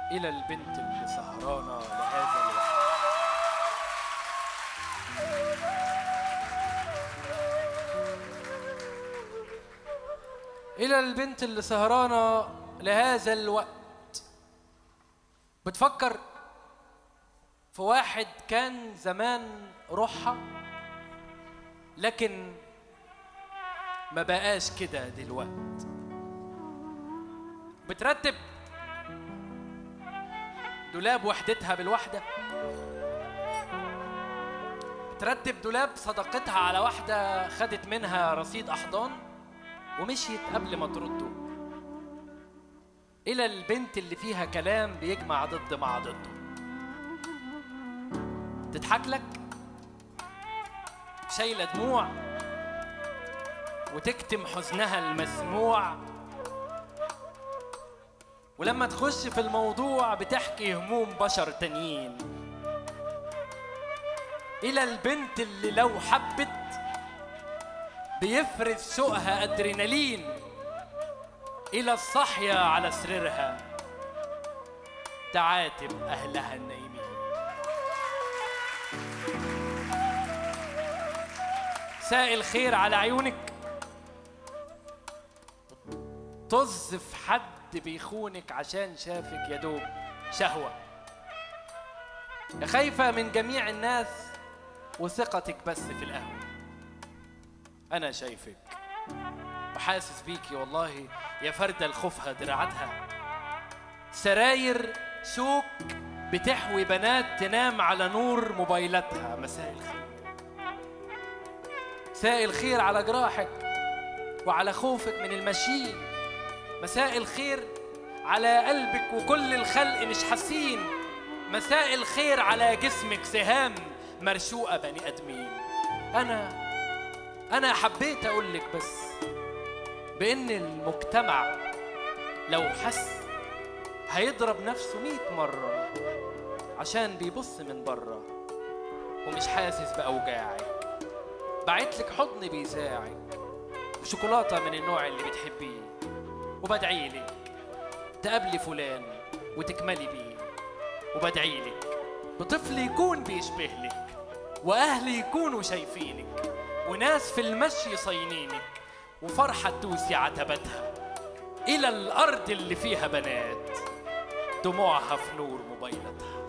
إلى البنت اللي سهرانة لهذا الوقت إلى البنت اللي سهرانة لهذا الوقت بتفكر في واحد كان زمان روحها لكن ما بقاش كده دلوقت بترتب دولاب وحدتها بالوحدة بترتب دولاب صداقتها على واحدة خدت منها رصيد أحضان ومشيت قبل ما ترده إلى البنت اللي فيها كلام بيجمع ضد مع ضده تضحك لك شايلة دموع وتكتم حزنها المسموع ولما تخش في الموضوع بتحكي هموم بشر تانيين إلى البنت اللي لو حبت بيفرز شوقها أدرينالين إلى الصحية على سريرها تعاتب أهلها النايمين مساء الخير على عيونك طز في حد بيخونك عشان شافك يا دوب شهوة يا خايفة من جميع الناس وثقتك بس في القهوة أنا شايفك وحاسس بيكي والله يا فردة الخوفها دراعاتها سراير شوك بتحوي بنات تنام على نور موبايلاتها مساء الخير مساء الخير على جراحك وعلى خوفك من المشين مساء الخير على قلبك وكل الخلق مش حاسين مساء الخير على جسمك سهام مرشوقة بني آدمين أنا أنا حبيت أقول لك بس بإن المجتمع لو حس هيضرب نفسه مئة مرة عشان بيبص من بره ومش حاسس بأوجاعك بعتلك حضن بيساعك وشوكولاتة من النوع اللي بتحبيه وبدعي لك تقابلي فلان وتكملي بيه وبدعي لك بطفل يكون بيشبه لك وأهل يكونوا شايفينك وناس في المشي صينينك وفرحة تدوسي عتبتها إلى الأرض اللي فيها بنات دموعها في نور موبايلتها